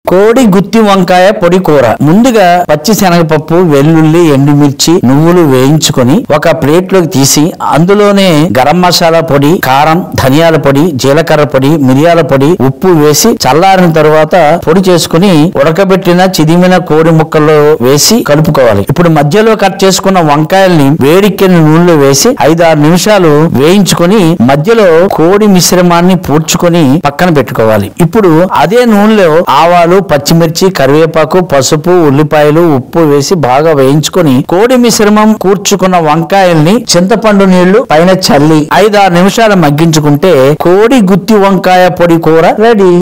కోడి గుత్తి వంకాయ పొడి కూర ముందుగా పచ్చి శనగపప్పు వెల్లుల్లి ఎండుమిర్చి నువ్వులు వేయించుకొని ఒక ప్లేట్ లోకి తీసి అందులోనే గరం మసాలా పొడి కారం ధనియాల పొడి జీలకర్ర పొడి మిరియాల పొడి ఉప్పు వేసి చల్లారిన తర్వాత పొడి చేసుకుని ఉడకబెట్టిన చిదిమిన కోడి ముక్కల్లో వేసి కలుపుకోవాలి ఇప్పుడు మధ్యలో కట్ చేసుకున్న వంకాయల్ని వేడిక్కిన నూనెలో వేసి ఐదు ఆరు నిమిషాలు వేయించుకొని మధ్యలో కోడి మిశ్రమాన్ని పూడ్చుకొని పక్కన పెట్టుకోవాలి ఇప్పుడు అదే నూనెలో ఆవాలు పచ్చిమిర్చి కరివేపాకు పసుపు ఉల్లిపాయలు ఉప్పు వేసి బాగా వేయించుకొని కోడి మిశ్రమం కూర్చుకున్న వంకాయల్ని చింతపండు నీళ్లు పైన చల్లి ఐదారు నిమిషాలు మగ్గించుకుంటే కోడి గుత్తి వంకాయ పొడి కూర రెడీ